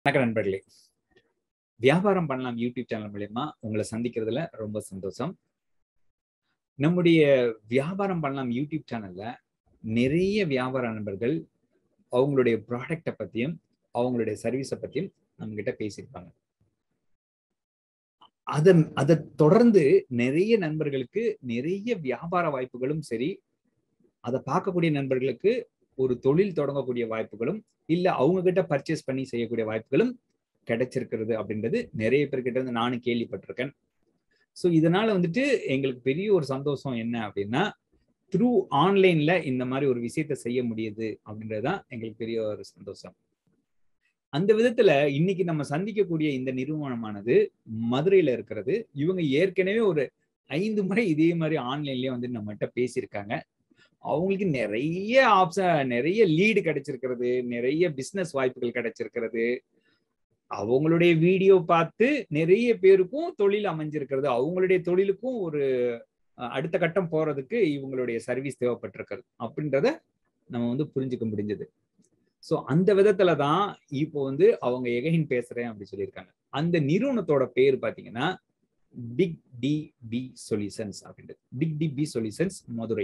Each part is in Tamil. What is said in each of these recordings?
வணக்கம் நண்பர்களே வியாபாரம் பண்ணலாம் யூடியூப் சேனல் மூலயமா உங்களை சந்திக்கிறதுல ரொம்ப சந்தோஷம் நம்முடைய வியாபாரம் பண்ணலாம் யூடியூப் சேனல்ல நிறைய வியாபார நண்பர்கள் அவங்களுடைய ப்ராடக்டை பத்தியும் அவங்களுடைய சர்வீஸை பத்தியும் நம்ம கிட்ட பேசியிருப்பாங்க அதை அதை தொடர்ந்து நிறைய நண்பர்களுக்கு நிறைய வியாபார வாய்ப்புகளும் சரி அதை பார்க்கக்கூடிய நண்பர்களுக்கு ஒரு தொழில் தொடங்கக்கூடிய வாய்ப்புகளும் இல்ல அவங்க கிட்ட பர்ச்சேஸ் பண்ணி செய்யக்கூடிய வாய்ப்புகளும் கிடைச்சிருக்கிறது அப்படின்றது நிறைய பேர்கிட்ட இருந்து நானும் கேள்விப்பட்டிருக்கேன் ஸோ இதனால வந்துட்டு எங்களுக்கு பெரிய ஒரு சந்தோஷம் என்ன அப்படின்னா த்ரூ ஆன்லைன்ல இந்த மாதிரி ஒரு விஷயத்த செய்ய முடியுது அப்படின்றதுதான் எங்களுக்கு பெரிய ஒரு சந்தோஷம் அந்த விதத்துல இன்னைக்கு நம்ம சந்திக்கக்கூடிய இந்த நிறுவனமானது மதுரையில இருக்கிறது இவங்க ஏற்கனவே ஒரு ஐந்து முறை இதே மாதிரி ஆன்லைன்லயே வந்து நம்மகிட்ட பேசியிருக்காங்க அவங்களுக்கு நிறைய ஆப்ஷன் நிறைய லீடு கிடைச்சிருக்கிறது நிறைய பிசினஸ் வாய்ப்புகள் கிடைச்சிருக்கிறது அவங்களுடைய வீடியோ பார்த்து நிறைய பேருக்கும் தொழில் அமைஞ்சிருக்கிறது அவங்களுடைய தொழிலுக்கும் ஒரு அடுத்த கட்டம் போறதுக்கு இவங்களுடைய சர்வீஸ் தேவைப்பட்டிருக்கிறது அப்படின்றத நம்ம வந்து புரிஞ்சுக்க முடிஞ்சது ஸோ அந்த விதத்துல தான் இப்போ வந்து அவங்க எகைன் பேசுறேன் அப்படி சொல்லியிருக்காங்க அந்த நிறுவனத்தோட பேர் பாத்தீங்கன்னா பிக் டி பி சொல்யூஷன்ஸ் அப்படின்றது big D P solutions Madurai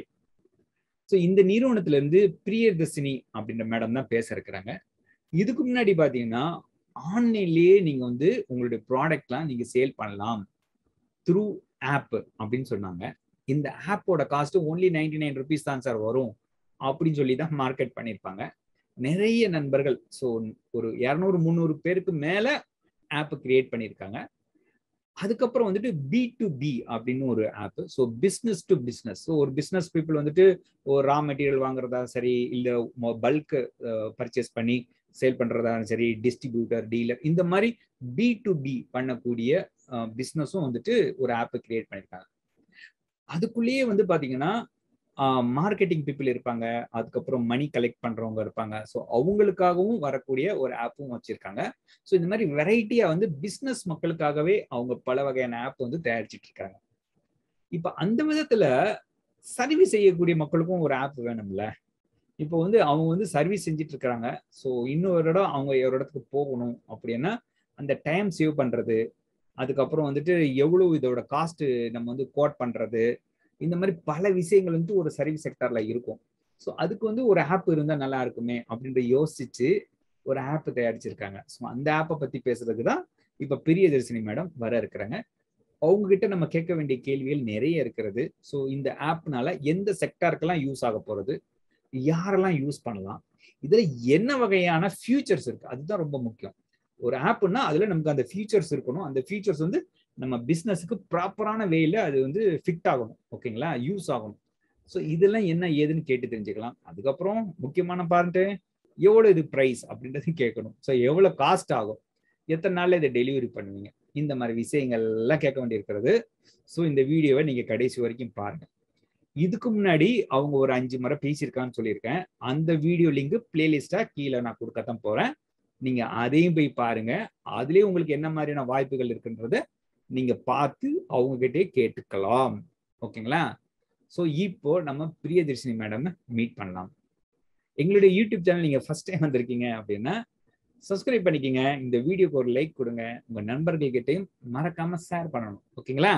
so இந்த நிறுவனத்துல இருந்து பிரியதர்சினி அப்படின்ற மேடம் தான் பேச இருக்கிறாங்க இதுக்கு முன்னாடி பாத்தீங்கன்னா ஆன்லைன்லயே நீங்க வந்து உங்களுடைய ப்ராடக்ட்லாம் நீங்க சேல் பண்ணலாம் த்ரூ ஆப் அப்படின்னு சொன்னாங்க இந்த ஆப்போட cost only ninety nine rupees தான் சார் வரும் அப்படின்னு சொல்லி தான் மார்க்கெட் பண்ணியிருப்பாங்க நிறைய நண்பர்கள் ஸோ ஒரு இரநூறு முந்நூறு பேருக்கு மேல ஆப் கிரியேட் பண்ணியிருக்காங்க அதுக்கப்புறம் வந்துட்டு பி டு பி அப்படின்னு ஒரு app so business to business so ஒரு பிஸ்னஸ் பீப்புள் வந்துட்டு ஒரு ரா மெட்டீரியல் வாங்குறதா சரி இல்லை பல்க் பர்ச்சேஸ் பண்ணி சேல் பண்றதா சரி டிஸ்ட்ரிபியூட்டர் டீலர் இந்த மாதிரி பி டு பி பண்ணக்கூடிய பிஸ்னஸும் வந்துட்டு ஒரு ஆப் கிரியேட் பண்ணியிருக்காங்க அதுக்குள்ளேயே வந்து பாத்தீங்கன்னா மார்க்கெட்டிங் பீப்புள் இருப்பாங்க அதுக்கப்புறம் மணி கலெக்ட் பண்றவங்க இருப்பாங்க ஸோ அவங்களுக்காகவும் வரக்கூடிய ஒரு ஆப்பும் வச்சிருக்காங்க ஸோ இந்த மாதிரி வெரைட்டியா வந்து பிஸ்னஸ் மக்களுக்காகவே அவங்க பல வகையான ஆப் வந்து தயாரிச்சிட்டு இருக்காங்க இப்ப அந்த விதத்துல சர்வீஸ் செய்யக்கூடிய மக்களுக்கும் ஒரு ஆப் வேணும்ல இப்போ வந்து அவங்க வந்து சர்வீஸ் செஞ்சுட்டு இருக்கிறாங்க ஸோ இன்னொரு இடம் அவங்க ஒரு இடத்துக்கு போகணும் அப்படின்னா அந்த டைம் சேவ் பண்றது அதுக்கப்புறம் வந்துட்டு எவ்வளவு இதோட காஸ்ட் நம்ம வந்து கோட் பண்றது இந்த மாதிரி பல விஷயங்கள் வந்து ஒரு சர்வீஸ் செக்டர்ல இருக்கும் ஸோ அதுக்கு வந்து ஒரு ஆப் இருந்தால் நல்லா இருக்குமே அப்படின்ற யோசிச்சு ஒரு ஆப் தயாரிச்சிருக்காங்க ஸோ அந்த ஆப்பை பத்தி பேசுறதுக்கு தான் இப்ப பிரியதர்சினி மேடம் வர இருக்கிறாங்க அவங்க கிட்ட நம்ம கேட்க வேண்டிய கேள்விகள் நிறைய இருக்கிறது ஸோ இந்த ஆப்னால எந்த செக்டாருக்கெல்லாம் யூஸ் ஆக போறது யாரெல்லாம் யூஸ் பண்ணலாம் இதுல என்ன வகையான ஃபியூச்சர்ஸ் இருக்கு அதுதான் ரொம்ப முக்கியம் ஒரு ஆப்னா அதுல நமக்கு அந்த ஃபீச்சர்ஸ் இருக்கணும் அந்த ஃபீச்சர்ஸ் வந்து நம்ம பிஸ்னஸுக்கு ப்ராப்பரான வேல அது வந்து ஃபிட் ஆகணும் ஓகேங்களா யூஸ் ஆகணும் ஸோ இதெல்லாம் என்ன ஏதுன்னு கேட்டு தெரிஞ்சுக்கலாம் அதுக்கப்புறம் முக்கியமான பார்ட்டு எவ்வளோ இது ப்ரைஸ் அப்படின்றது கேட்கணும் ஸோ எவ்வளோ காஸ்ட் ஆகும் எத்தனை நாளில் இதை டெலிவரி பண்ணுவீங்க இந்த மாதிரி விஷயங்கள் எல்லாம் கேட்க வேண்டியிருக்கிறது ஸோ இந்த வீடியோவை நீங்க கடைசி வரைக்கும் பாருங்க இதுக்கு முன்னாடி அவங்க ஒரு அஞ்சு முறை பேசியிருக்கான்னு சொல்லியிருக்கேன் அந்த வீடியோ லிங்க் பிளேலிஸ்டா கீழே நான் கொடுக்கத்தான் போறேன் நீங்க அதையும் போய் பாருங்க அதுலயே உங்களுக்கு என்ன மாதிரியான வாய்ப்புகள் இருக்குன்றத நீங்க பார்த்து அவங்க கிட்டே கேட்டுக்கலாம் ஓகேங்களா ஸோ இப்போ நம்ம பிரியதர்ஷினி மேடம் மீட் பண்ணலாம் எங்களுடைய யூடியூப் சேனல் நீங்க ஃபர்ஸ்ட் டைம் வந்திருக்கீங்க அப்படின்னா சப்ஸ்கிரைப் பண்ணிக்கோங்க இந்த வீடியோக்கு ஒரு லைக் கொடுங்க உங்க நண்பர்கள் கிட்டையும் மறக்காம ஷேர் பண்ணணும் ஓகேங்களா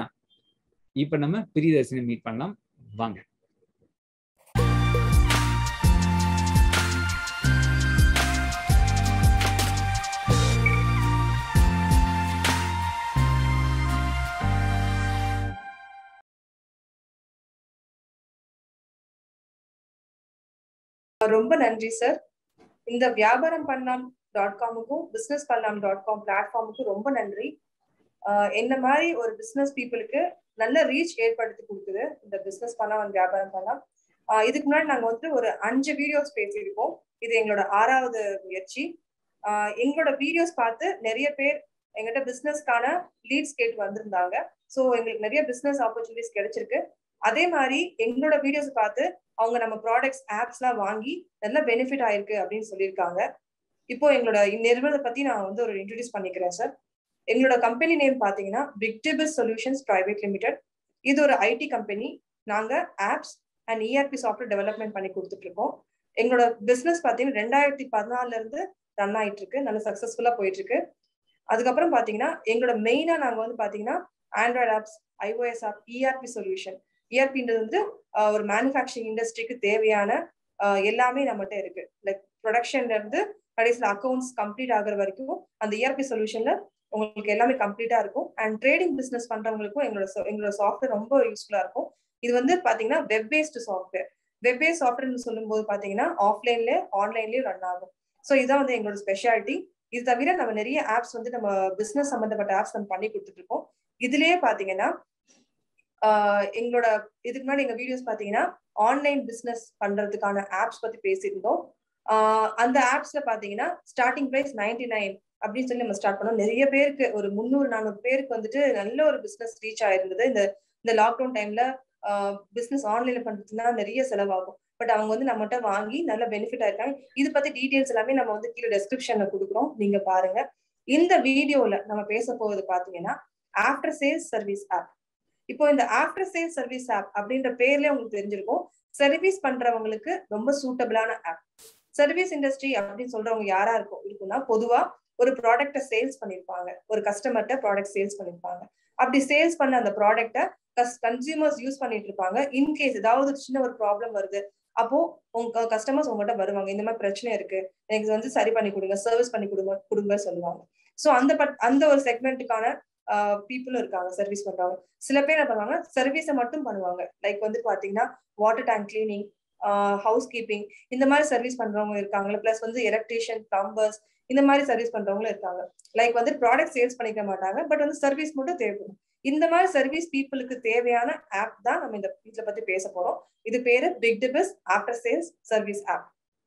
இப்போ நம்ம பிரியதர்ஷினி மீட் பண்ணலாம் வாங்க ரொம்ப நன்றி சார் இந்த வியாபாரம் பண்ணலாம் டாட் காமுக்கும் பிசினஸ் பண்ணலாம் டாட் காம் பிளாட்ஃபார்முக்கும் ரொம்ப நன்றி என்ன மாதிரி ஒரு பிசினஸ் பீப்புளுக்கு நல்ல ரீச் ஏற்படுத்தி கொடுக்குது இந்த பிசினஸ் பண்ணலாம் வியாபாரம் பண்ணலாம் இதுக்கு முன்னாடி நாங்க வந்து ஒரு அஞ்சு வீடியோஸ் பேசியிருக்கோம் இது எங்களோட ஆறாவது முயற்சி எங்களோட வீடியோஸ் பார்த்து நிறைய பேர் எங்கிட்ட பிசினஸ்க்கான லீட்ஸ் கேட்டு வந்திருந்தாங்க ஸோ எங்களுக்கு நிறைய பிசினஸ் ஆப்பர்ச்சுனிட்டிஸ் கிடைச்சிருக்கு அதே மாதிரி எங்களோட வீடியோஸ் பார்த்து அவங்க நம்ம ப்ராடக்ட்ஸ் ஆப்ஸ்லாம் வாங்கி நல்ல பெனிஃபிட் ஆயிருக்கு அப்படின்னு சொல்லியிருக்காங்க இப்போ எங்களோட நிறுவனத்தை பத்தி நான் வந்து ஒரு இன்ட்ரடியூஸ் பண்ணிக்கிறேன் சார் எங்களோட கம்பெனி நேம் பாத்தீங்கன்னா பிக்டிபிஸ் சொல்யூஷன்ஸ் பிரைவேட் லிமிடெட் இது ஒரு ஐடி கம்பெனி நாங்க apps and ERP software development பண்ணி கொடுத்துட்டு இருக்கோம் எங்களோட பிசினஸ் பாத்தீங்கன்னா ரெண்டாயிரத்தி பதினாலுல இருந்து ரன் ஆயிட்டு இருக்கு நல்ல சக்சஸ்ஃபுல்லா போயிட்டு இருக்கு அதுக்கப்புறம் பாத்தீங்கன்னா எங்களோட மெயினா நாங்க வந்து பாத்தீங்கன்னா android apps iOS app ERP solution இஆர்பின்றது வந்து ஒரு மேனுஃபேக்சரிங் இண்டஸ்ட்ரிக்கு தேவையான எல்லாமே நம்மகிட்ட இருக்கு லைக் ப்ரொடக்ஷன்ல இருந்து கடைசியில் அக்கௌண்ட்ஸ் கம்ப்ளீட் ஆகுற வரைக்கும் அந்த இஆர்பி சொல்யூஷன்ல உங்களுக்கு எல்லாமே கம்ப்ளீட்டா இருக்கும் அண்ட் ட்ரேடிங் பிசினஸ் பண்றவங்களுக்கும் எங்களோட எங்களோட சாஃப்ட்வேர் ரொம்ப யூஸ்ஃபுல்லா இருக்கும் இது வந்து பாத்தீங்கன்னா web based software web based சாஃப்ட்வேர்னு சொல்லும்போது பாத்தீங்கன்னா ஆஃப்லைன்ல ஆன்லைன்லயும் ரன் ஆகும் ஸோ இதான் வந்து எங்களோட ஸ்பெஷாலிட்டி இது தவிர நம்ம நிறைய ஆப்ஸ் வந்து நம்ம பிசினஸ் சம்பந்தப்பட்ட ஆப்ஸ் நம்ம பண்ணி கொடுத்துட்டு இருக்கோம் இதுலயே பாத்தீங்கன்னா எங்களோட இதுக்கு முன்னாடி எங்க வீடியோஸ் பாத்தீங்கன்னா ஆன்லைன் பிசினஸ் பண்றதுக்கான ஆப்ஸ் பத்தி பேசியிருந்தோம் அந்த ஆப்ஸ்ல பாத்தீங்கன்னா ஸ்டார்டிங் பிரைஸ் நைன்டி நைன் அப்படின்னு சொல்லி நம்ம ஸ்டார்ட் பண்ணோம் நிறைய பேருக்கு ஒரு முந்நூறு நானூறு பேருக்கு வந்துட்டு நல்ல ஒரு பிசினஸ் ரீச் ஆயிருந்தது இந்த இந்த லாக்டவுன் டைம்ல பிசினஸ் ஆன்லைன்ல பண்றதுனா நிறைய செலவாகும் பட் அவங்க வந்து நம்மகிட்ட வாங்கி நல்ல பெனிஃபிட் ஆயிருக்காங்க இது பத்தி டீடைல்ஸ் எல்லாமே நம்ம வந்து கீழே டெஸ்கிரிப்ஷன்ல கொடுக்குறோம் நீங்க பாருங்க இந்த வீடியோல நம்ம பேச போவது பாத்தீங்கன்னா ஆஃப்டர் சேல்ஸ் சர்வீஸ் ஆப் இப்போ இந்த ஆஃப்டர் சேல்ஸ் சர்வீஸ் ஆப் அப்படின்ற பேர்லயே உங்களுக்கு தெரிஞ்சிருக்கும் சர்வீஸ் பண்றவங்களுக்கு ரொம்ப சூட்டபிளான ஆப் சர்வீஸ் இண்டஸ்ட்ரி அப்படின்னு சொல்றவங்க யாரா இருக்கும் இருக்குன்னா பொதுவா ஒரு ப்ராடக்ட சேல்ஸ் பண்ணிருப்பாங்க ஒரு கஸ்டமர்கிட்ட ப்ராடக்ட் சேல்ஸ் பண்ணிருப்பாங்க அப்படி சேல்ஸ் பண்ண அந்த ப்ராடக்ட கன்சியூமர்ஸ் யூஸ் பண்ணிட்டு இருப்பாங்க இன்கேஸ் ஏதாவது சின்ன ஒரு ப்ராப்ளம் வருது அப்போ உங்க கஸ்டமர்ஸ் உங்கள்கிட்ட வருவாங்க இந்த மாதிரி பிரச்சனை இருக்கு எனக்கு வந்து சரி பண்ணி கொடுங்க சர்வீஸ் பண்ணி கொடுங்க கொடுங்க சொல்லுவாங்க ஸோ அந்த பட் அந்த ஒரு செக்மெண்ட்டுக்கான பீப்புளும் இருக்காங்க சர்வீஸ் பண்றவங்க சில பேர் என்ன பண்ணுவாங்க சர்வீஸை மட்டும் பண்ணுவாங்க லைக் வந்து பாத்தீங்கன்னா water tank cleaning housekeeping இந்த மாதிரி சர்வீஸ் பண்றவங்க இருக்காங்க பிளஸ் வந்து எலக்ட்ரீஷியன் பிளம்பர்ஸ் இந்த மாதிரி சர்வீஸ் பண்றவங்களும் இருக்காங்க லைக் வந்து ப்ராடக்ட் சேல்ஸ் பண்ணிக்க மாட்டாங்க பட் வந்து சர்வீஸ் மட்டும் தேவைப்படும் இந்த மாதிரி சர்வீஸ் பீப்புளுக்கு தேவையான ஆப் தான் நம்ம இந்த இதுல பத்தி பேச போறோம் இது பேரு big DPS after sales service app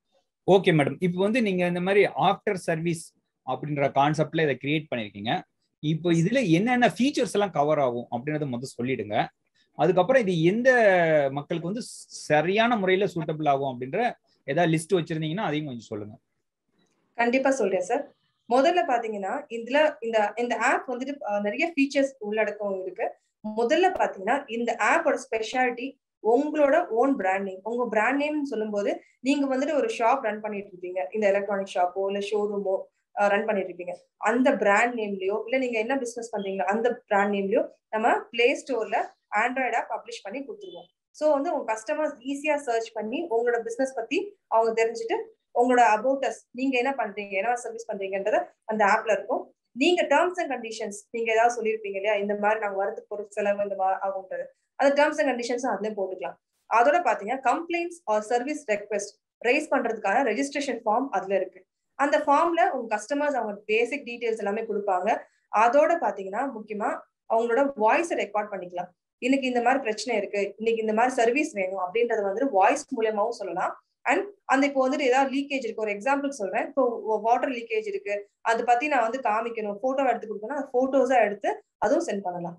okay madam இப்போ வந்து நீங்க இந்த மாதிரி ஆஃப்டர் சர்வீஸ் அப்படின்ற கான்செப்ட்ல இதை கிரியேட் பண்ணிருக்கீங்க இப்போ இதுல என்னென்ன ஃபீச்சர்ஸ் எல்லாம் கவர் ஆகும் அப்படின்றத முதல் சொல்லிடுங்க அதுக்கப்புறம் இது எந்த மக்களுக்கு வந்து சரியான முறையில சூட்டபிள் ஆகும் அப்படின்ற ஏதாவது லிஸ்ட் வச்சிருந்தீங்கன்னா அதையும் கொஞ்சம் சொல்லுங்க கண்டிப்பா சொல்றேன் சார் முதல்ல பாத்தீங்கன்னா இதுல இந்த இந்த ஆப் வந்துட்டு நிறைய ஃபீச்சர்ஸ் உள்ளடக்கம் இருக்கு முதல்ல பாத்தீங்கன்னா இந்த ஆப்போட ஸ்பெஷாலிட்டி உங்களோட ஓன் பிராண்ட் நேம் உங்க பிராண்ட் நேம்னு சொல்லும்போது நீங்க வந்துட்டு ஒரு ஷாப் ரன் பண்ணிட்டு இருப்பீங்க இந்த எலக்ட்ரானிக் ஷாப்போ இல்ல ஷோரூமோ ரன் பண்ணிட்டு இருப்பீங்க அந்த பிராண்ட் நேம்லயோ இல்ல நீங்க என்ன பிசினஸ் பண்றீங்களோ அந்த பிராண்ட் நேம்லயோ நம்ம பிளே ஸ்டோர்ல ஆண்ட்ராய்டா பப்ளிஷ் பண்ணி கொடுத்துருவோம் ஸோ வந்து உங்க கஸ்டமர்ஸ் ஈஸியா சர்ச் பண்ணி உங்களோட பிசினஸ் பத்தி அவங்க தெரிஞ்சுட்டு உங்களோட அபவுட்டஸ் நீங்க என்ன பண்றீங்க என்ன சர்வீஸ் பண்றீங்கன்றத அந்த ஆப்ல இருக்கும் நீங்க டேர்ம்ஸ் அண்ட் கண்டிஷன்ஸ் நீங்க ஏதாவது சொல்லியிருப்பீங்க இல்லையா இந்த மாதிரி நாங்க வரதுக்கு பொருள் செலவு இந்த மாதிரி ஆகுன்றது அந்த டேர்ம்ஸ் அண்ட் கண்டிஷன்ஸ் அதுலயும் போட்டுக்கலாம் அதோட பாத்தீங்கன்னா complaints or service request raise பண்றதுக்கான ரெஜிஸ்ட்ரேஷன் ஃபார்ம் அதுல இருக்கு அந்த ஃபார்ம்ல உங்க கஸ்டமர்ஸ் அவங்க பேசிக் டீடைல்ஸ் எல்லாமே கொடுப்பாங்க அதோட பாத்தீங்கன்னா முக்கியமா அவங்களோட வாய்ஸை ரெக்கார்ட் பண்ணிக்கலாம் இன்னைக்கு இந்த மாதிரி பிரச்சனை இருக்கு இன்னைக்கு இந்த மாதிரி சர்வீஸ் வேணும் அப்படின்றத வந்து வாய்ஸ் மூலியமாவும் சொல்லலாம் அண்ட் அந்த இப்போ வந்துட்டு ஏதாவது லீக்கேஜ் இருக்கு ஒரு எக்ஸாம்பிள் சொல்றேன் இப்போ வாட்டர் லீக்கேஜ் இருக்கு அதை பத்தி நான் வந்து காமிக்கணும் போட்டோ எடுத்து கொடுக்கணும் அந்த போட்டோஸா எடுத்து அதுவும் சென்ட் பண்ணலாம்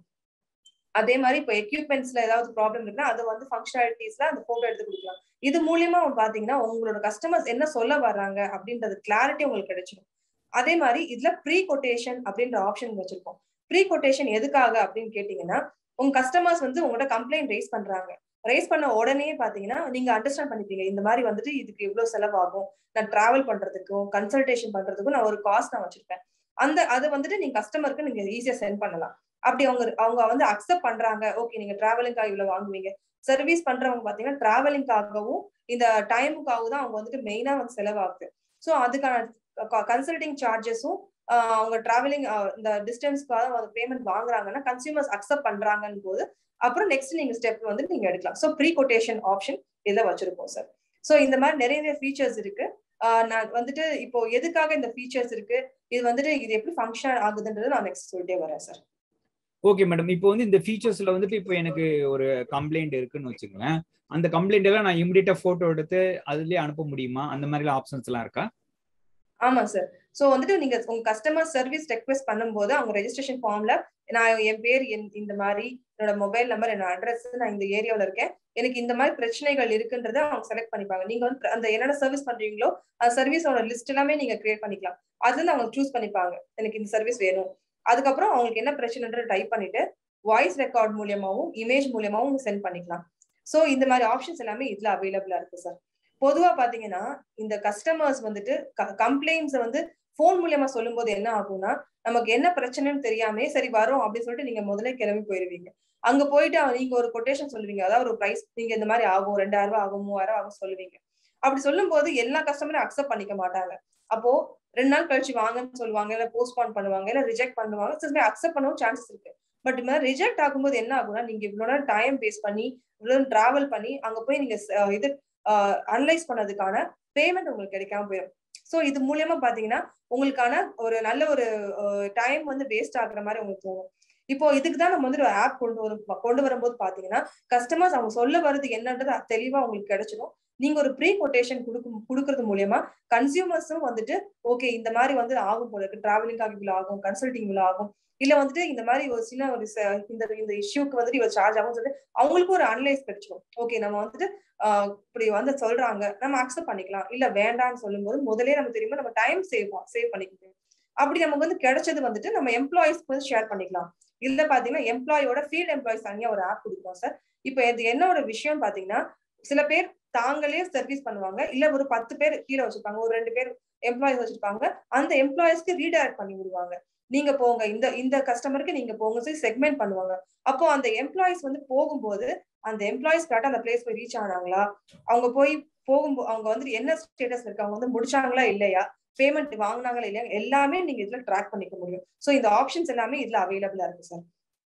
அதே மாதிரி இப்போ எக்யூப்மெண்ட்ஸ்ல ஏதாவது ப்ராப்ளம் இருக்குன்னா அதை வந்து ஃபங்க்ஷனாலிட்டிஸ்ல அந்த போட்டோ எடுத்து கொடுக்கலாம் இது மூலியமா பாத்தீங்கன்னா உங்களோட கஸ்டமர்ஸ் என்ன சொல்ல வர்றாங்க அப்படின்றது கிளாரிட்டி உங்களுக்கு கிடைச்சிடும் அதே மாதிரி இதுல ப்ரீ கொட்டேஷன் அப்படின்ற ஆப்ஷன் வச்சிருக்கோம் ப்ரீ கொட்டேஷன் எதுக்காக அப்படின்னு கேட்டீங்கன்னா உங்க கஸ்டமர்ஸ் வந்து உங்களோட கம்ப்ளைண்ட் ரைஸ் பண்றாங்க ரைஸ் பண்ண உடனே பாத்தீங்கன்னா நீங்க அண்டர்ஸ்டாண்ட் பண்ணிப்பீங்க இந்த மாதிரி வந்துட்டு இதுக்கு எவ்வளவு செலவாகும் நான் டிராவல் பண்றதுக்கும் கன்சல்டேஷன் பண்றதுக்கும் நான் ஒரு காஸ்ட் நான் வச்சிருப்பேன் அந்த அது வந்துட்டு நீங்க கஸ்டமருக்கு நீங்க ஈஸியா சென்ட் பண்ணலாம் அப்படி அவங்க அவங்க வந்து அக்செப்ட் பண்றாங்க ஓகே நீங்க டிராவலிங்காக இவ்வளவு வாங்குவீங்க சர்வீஸ் பண்றவங்க பாத்தீங்கன்னா டிராவலிங்காகவும் இந்த டைமுக்காகவும் தான் அவங்க வந்துட்டு மெயினா வந்து செலவாகுது ஸோ அதுக்கான கன்சல்டிங் சார்ஜஸும் அவங்க டிராவலிங் இந்த டிஸ்டன்ஸ்க்காக அவங்க பேமெண்ட் வாங்குறாங்கன்னா கன்சியூமர்ஸ் அக்செப்ட் பண்றாங்கன்னு போது அப்புறம் நெக்ஸ்ட் நீங்க ஸ்டெப் வந்து நீங்க எடுக்கலாம் ஸோ ப்ரீ கொட்டேஷன் ஆப்ஷன் இதை வச்சிருக்கோம் சார் ஸோ இந்த மாதிரி நிறைய ஃபீச்சர்ஸ் இருக்கு நான் வந்துட்டு இப்போ எதுக்காக இந்த ஃபீச்சர்ஸ் இருக்கு இது வந்துட்டு இது எப்படி ஃபங்க்ஷன் ஆகுதுன்றது நான் நெக்ஸ்ட் சொல்லிட்டே வரேன் சார் ஓகே மேடம் இப்போ வந்து இந்த ஃபீச்சர்ஸ்ல வந்துட்டு இப்போ எனக்கு ஒரு கம்ப்ளைண்ட் இருக்குன்னு வச்சுக்கோங்களேன் அந்த கம்ப்ளைண்ட் எல்லாம் நான் இமிடியட்டா போட்டோ எடுத்து அதுலயே அனுப்ப முடியுமா அந்த மாதிரி ஆப்ஷன்ஸ் எல்லாம் இருக்கா ஆமா சார் ஸோ வந்துட்டு நீங்க உங்க கஸ்டமர் சர்வீஸ் ரெக்வெஸ்ட் பண்ணும்போது அவங்க ரெஜிஸ்ட்ரேஷன் ஃபார்ம்ல நான் என் பேர் இந்த மாதிரி என்னோட மொபைல் நம்பர் என்னோட அட்ரஸ் நான் இந்த ஏரியாவில் இருக்கேன் எனக்கு இந்த மாதிரி பிரச்சனைகள் இருக்குன்றத அவங்க செலக்ட் பண்ணிப்பாங்க நீங்க வந்து அந்த என்னென்ன சர்வீஸ் பண்றீங்களோ அந்த சர்வீஸோட லிஸ்ட் எல்லாமே நீங்க கிரியேட் பண்ணிக்கலாம் அதுல அவங்க சூஸ் பண்ணிப்பாங்க எனக்கு இந்த சர்வீஸ் வேணும் அதுக்கப்புறம் அவங்களுக்கு என்ன பிரச்சனைன்ற டைப் பண்ணிட்டு வாய்ஸ் ரெக்கார்ட் மூலியமாவும் இமேஜ் மூலியமாவும் சென்ட் பண்ணிக்கலாம் ஸோ இந்த மாதிரி ஆப்ஷன்ஸ் எல்லாமே இதுல அவைலபிளா இருக்கு சார் பொதுவா பாத்தீங்கன்னா இந்த கஸ்டமர்ஸ் வந்துட்டு கம்ப்ளைண்ட்ஸ் வந்து போன் மூலியமா சொல்லும் போது என்ன ஆகும்னா நமக்கு என்ன பிரச்சனைன்னு தெரியாம சரி வரும் அப்படின்னு சொல்லிட்டு நீங்க முதல்ல கிளம்பி போயிருவீங்க அங்க போயிட்டு நீங்க ஒரு கொட்டேஷன் சொல்லுவீங்க அதாவது ஒரு பிரைஸ் நீங்க இந்த மாதிரி ஆகும் ரெண்டாயிரம் ரூபாய் ஆகும் மூவாயிரம் ஆகும் சொல்லுவீங்க அப்படி சொல்லும் போது எல்லா கஸ்டமரும் அக்செப்ட் பண்ணிக்க மாட்டாங்க அப்போ ரெண்டு நாள் கழிச்சு வாங்கன்னு சொல்லுவாங்க இல்ல போஸ்ட்பான் பண்ணுவாங்க இல்ல ரிஜெக்ட் பண்ணுவாங்க சில அக்செப்ட் பண்ணவும் சான்சஸ் இருக்கு பட் இது மாதிரி ரிஜெக்ட் ஆகும்போது என்ன ஆகும்னா நீங்க இவ்வளவு நேரம் டைம் வேஸ்ட் பண்ணி இவ்வளவு டிராவல் பண்ணி அங்க போய் நீங்க இது அனலைஸ் பண்ணதுக்கான பேமெண்ட் உங்களுக்கு கிடைக்காம போயிடும் சோ இது மூலியமா பாத்தீங்கன்னா உங்களுக்கான ஒரு நல்ல ஒரு டைம் வந்து வேஸ்ட் ஆகுற மாதிரி உங்களுக்கு தோணும் இப்போ இதுக்கு தான் நம்ம வந்து ஒரு ஆப் கொண்டு வரும் கொண்டு வரும்போது பாத்தீங்கன்னா கஸ்டமர்ஸ் அவங்க சொல்ல வர்றது என்னன்றது தெளிவா உங்களுக்கு கிடைச்சிடும் நீங்க ஒரு ப்ரீ கொட்டேஷன் கொடுக்கும் கொடுக்கறது மூலியமா கன்சியூமர்ஸும் வந்துட்டு ஓகே இந்த மாதிரி வந்து ஆகும் போல இருக்கு டிராவலிங்காக இவ்வளவு ஆகும் கன்சல்டிங் இவ்வளவு ஆகும் இல்ல வந்துட்டு இந்த மாதிரி ஒரு சின்ன ஒரு இந்த இந்த இஷ்யூக்கு வந்துட்டு இவ்வளவு சார்ஜ் ஆகும் சொல்லிட்டு அவங்களுக்கும் ஒரு அனலைஸ் கிடைச்சிடும் ஓகே நம்ம வந்துட்டு ஆஹ் இப்படி வந்து சொல்றாங்க நம்ம அக்செப்ட் பண்ணிக்கலாம் இல்ல வேண்டாம்னு சொல்லும்போது முதலே நம்ம தெரியுமா நம்ம டைம் சேவ் சேவ் பண்ணிக்கலாம் அப்படி நமக்கு வந்து கிடைச்சது வந்துட்டு நம்ம எம்ப்ளாயிஸ்க்கு வந்து ஷேர் பண்ணிக்கலாம் இல்ல பாத்தீங்கன்னா எம்ப்ளாயோட ஃபீல்ட் எம்ப்ளாயிஸ் தனியா ஒரு ஆப் கொடுக்குறோம் சார் இப்போ இது என்ன ஒரு விஷயம் பாத்தீங்கன்னா சில பேர் தாங்களே சர்வீஸ் பண்ணுவாங்க இல்ல ஒரு பத்து பேர் கீழே வச்சிருப்பாங்க ஒரு ரெண்டு பேர் எம்ப்ளாயிஸ் வச்சிருப்பாங்க அந்த எம்ப்ளாயிஸ்க்கு ரீடைரக்ட் பண்ணி விடுவாங்க நீங்க போங்க இந்த இந்த கஸ்டமருக்கு நீங்க போங்க சொல்லி செக்மெண்ட் பண்ணுவாங்க அப்போ அந்த எம்ப்ளாயிஸ் வந்து போகும்போது அந்த எம்ப்ளாயிஸ் கரெக்டா அந்த பிளேஸ் போய் ரீச் ஆனாங்களா அவங்க போய் போகும்போது அவங்க வந்து என்ன ஸ்டேட்டஸ் இருக்கு அவங்க வந்து முடிச்சாங்களா இல்லையா பேமெண்ட் வாங்கினாங்களா இல்லையா எல்லாமே நீங்க இதுல ட்ராக் பண்ணிக்க முடியும் சோ இந்த ஆப்ஷன்ஸ் எல்லாமே இதுல அவைலபிளா இருக்கு சார்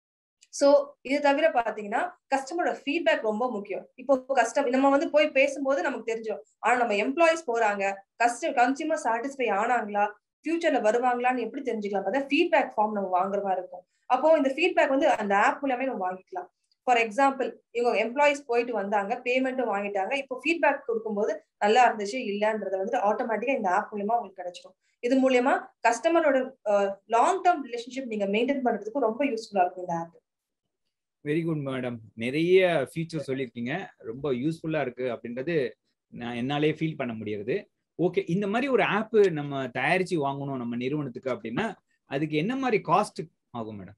சோ இது தவிர பாத்தீங்கன்னா கஸ்டமரோட ஃபீட்பேக் ரொம்ப முக்கியம் இப்போ கஸ்டம் நம்ம வந்து போய் பேசும்போது நமக்கு தெரிஞ்சிடும் ஆனா நம்ம எம்ப்ளாயிஸ் போறாங்க கஸ்டம் கன்சியூமர் சாட்டிஸ்ஃபை ஆனாங்களா ஃபியூச்சர்ல வருவாங்களான்னு எப்படி தெரிஞ்சுக்கலாம் பார்த்தா ஃபீட்பேக் ஃபார்ம் நம்ம வாங்குற மாதிரி இருக்கும் அப்போ இந்த ஃபீட்பேக் வந்து அந்த ஆப் மூலமே நம்ம வாங்கிக்கலாம் ஃபார் எக்ஸாம்பிள் இவங்க எம்ப்ளாயிஸ் போயிட்டு வந்தாங்க பேமெண்ட்டும் வாங்கிட்டாங்க இப்போ ஃபீட்பேக் கொடுக்கும்போது நல்லா இருந்துச்சு இல்லன்றத வந்து ஆட்டோமேட்டிக்கா இந்த ஆப் மூலியமா உங்களுக்கு கிடைச்சிடும் இது மூலியமா கஸ்டமரோட லாங் டேர்ம் ரிலேஷன்ஷிப் நீங்க மெயின்டைன் பண்றதுக்கு ரொம்ப யூஸ்ஃபுல்லா இருக்கும் இந்த ஆப் வெரி குட் மேடம் நிறைய ஃபீச்சர் சொல்லியிருக்கீங்க ரொம்ப யூஸ்ஃபுல்லா இருக்கு அப்படின்றது நான் என்னாலே ஃபீல் பண்ண முடியாது ஓகே இந்த மாதிரி ஒரு ஆப் நம்ம தயாரிச்சு வாங்கணும் நம்ம நிறுவனத்துக்கு அப்படின்னா அதுக்கு என்ன மாதிரி காஸ்ட் ஆகும் மேடம்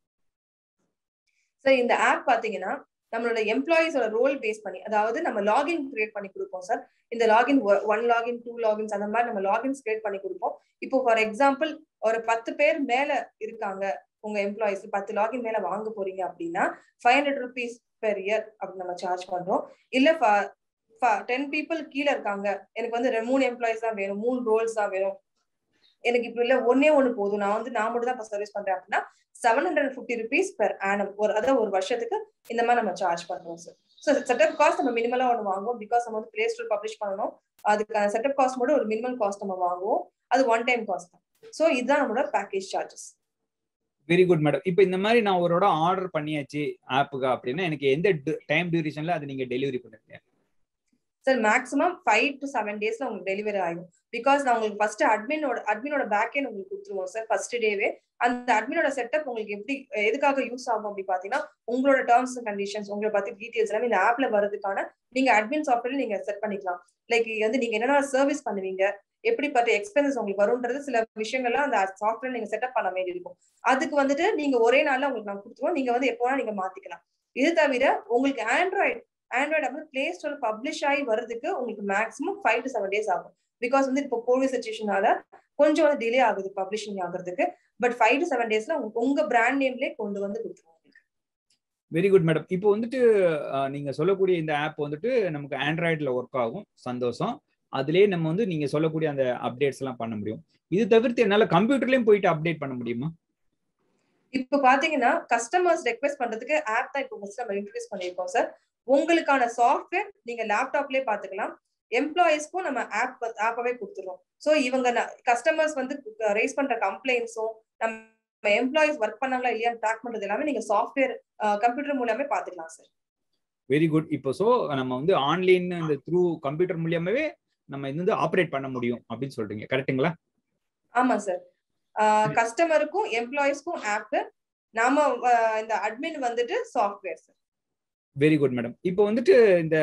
சார் இந்த ஆப் பாத்தீங்கன்னா நம்மளோட எம்ப்ளாயிஸோட ரோல் பேஸ் பண்ணி அதாவது நம்ம லாகின் கிரியேட் பண்ணி கொடுப்போம் சார் இந்த login one login two logins அந்த மாதிரி நம்ம லாகின்ஸ் கிரியேட் பண்ணி கொடுப்போம் இப்போ ஃபார் எக்ஸாம்பிள் ஒரு பத்து பேர் மேல இருக்காங்க உங்க எம்ப்ளாயிஸ் பத்து லாகின் மேல வாங்க போறீங்க அப்படின்னா five hundred rupees per year அப்படி நம்ம சார்ஜ் பண்றோம் இல்ல டென் பீப்புள் கீழே இருக்காங்க எனக்கு வந்து மூணு எம்ப்ளாயிஸ் தான் வேணும் மூணு ரோல்ஸ் தான் வேணும் எனக்கு இப்ப இல்ல ஒன்னே ஒண்ணு போதும் நான் வந்து நான் மட்டும் தான் சர்வீஸ் பண்றேன் அப்படின்னா seven hundred fifty rupees per annum ஒரு அதாவது ஒரு வருஷத்துக்கு இந்த மாதிரி நம்ம சார்ஜ் பண்றோம் சார் ஸோ செட்டப் காஸ்ட் நம்ம மினிமலா ஒன்று வாங்குவோம் பிகாஸ் நம்ம வந்து பிளே ஸ்டோர் பப்ளிஷ் பண்ணணும் அதுக்கான செட்டப் காஸ்ட் மட்டும் ஒரு மினிமம் காஸ்ட் நம்ம வாங்குவோம் அது ஒன் டைம் காஸ்ட் தான் ஸோ இதுதான் நம்மளோட package charges very good madam இப்போ இந்த மாதிரி நான் ஒருவோட ஆர்டர் பண்ணியாச்சு ஆப்புக்கு அப்படின்னா எனக்கு எந்த டைம் டியூரேஷன்ல அதை நீங்க டெலிவரி பண்ணுவீங்க sir maximum five to seven டேஸ்ல உங்களுக்கு டெலிவரி ஆகும் பிகாஸ் நான் உங்களுக்கு ஃபர்ஸ்ட் அட்மினோட அட்மினோட பேக் எண்ட் உங்களுக்கு கொடுத்துருவோம் சார் ஃபர்ஸ்ட் டேவே அந்த அட்மினோட செட்டப் உங்களுக்கு எப்படி எதுக்காக யூஸ் ஆகும் அப்படி பாத்தீங்கன்னா உங்களோட டேர்ம்ஸ் அண்ட் கண்டிஷன்ஸ் உங்களை பத்தி டீடைல்ஸ் எல்லாமே இந்த ஆப்ல வரதுக்கான நீங்க அட்மின் சாஃப்ட்வேர் நீங்க செட் பண்ணிக்கலாம் லைக் வந்து நீங்க என்னென்ன சர்வீஸ் பண்ணுவீங்க எப்படிப்பட்ட எக்ஸ்பென்சஸ் உங்களுக்கு வரும்ன்றது சில விஷயங்கள்லாம் அந்த சாஃப்ட்வேர் நீங்க செட்டப் பண்ண வேண்டி இருக்கும் அதுக்கு வந்துட்டு நீங்க ஒரே நாள்ல உங்களுக்கு நான் கொடுத்துருவோம் நீங்க வந்து எப்போ நீங்க மாத்திக்கலாம் இது தவிர உங்களுக்கு ஆண்ட்ராய்டு ஆண்ட்ராய்டு வந்து பிளே ஸ்டோர் பப்ளிஷ் ஆகி வர்றதுக்கு உங்களுக்கு maximum five to seven days ஆகும் பிகாஸ் வந்து இப்போ கோவிட் சுச்சுவேஷனால கொஞ்சம் வந்து டிலே ஆகுது பப்ளிஷிங் ஆகுறதுக்கு பட் ஃபைவ் டு செவன் டேஸ்ல உங்க பிராண்ட் நேம்லேயே கொண்டு வந்து கொடுத்துருவோம் வெரி குட் மேடம் இப்போ வந்துட்டு நீங்க சொல்லக்கூடிய இந்த ஆப் வந்துட்டு நமக்கு ஆண்ட்ராய்டில் ஒர்க் ஆகும் சந்தோஷம் அதுலயே நம்ம வந்து நீங்க சொல்லக்கூடிய அந்த அப்டேட்ஸ் எல்லாம் பண்ண முடியும் இது தவிர்த்து என்னால கம்ப்யூட்டர்லயும் போயிட்டு அப்டேட் பண்ண முடியுமா இப்போ பாத்தீங்கன்னா கஸ்டமர்ஸ் ரெக்வெஸ்ட் பண்றதுக்கு ஆப் தான் இப்போ ஃபர்ஸ்ட் நம்ம இன்ட்ரடியூஸ் பண்ணியிருக்கோம் சார் உங்களுக்கான சாஃப்ட்வேர் நீங்க லேப்டாப்லயே பாத்துக்கலாம் எம்ப்ளாயிஸ்க்கும் நம்ம ஆப் ஆப்பாவே கொடுத்துருவோம் ஸோ இவங்க கஸ்டமர்ஸ் வந்து ரைஸ் பண்ற கம்ப்ளைண்ட்ஸும் நம்ம எம்ப்ளாயிஸ் ஒர்க் பண்ணாங்களா இல்லையா ட்ராக் பண்றது எல்லாமே நீங்க சாஃப்ட்வேர் கம்ப்யூட்டர் மூலமே பாத்துக்கலாம் சார் வெரி குட் இப்போ ஸோ நம்ம வந்து ஆன்லைன் இந்த த்ரூ கம்ப்யூட்டர் மூலியமாவே நம்ம இது வந்து ஆப்ரேட் பண்ண முடியும் அப்படின்னு சொல்றீங்க கரெக்ட்டுங்களா ஆமா சார் கஸ்டமருக்கும் எம்ப்ளாயிஸ்க்கும் ஆப் நாம இந்த அட்மின் வந்துட்டு software sir very good madam இப்போ வந்துட்டு இந்த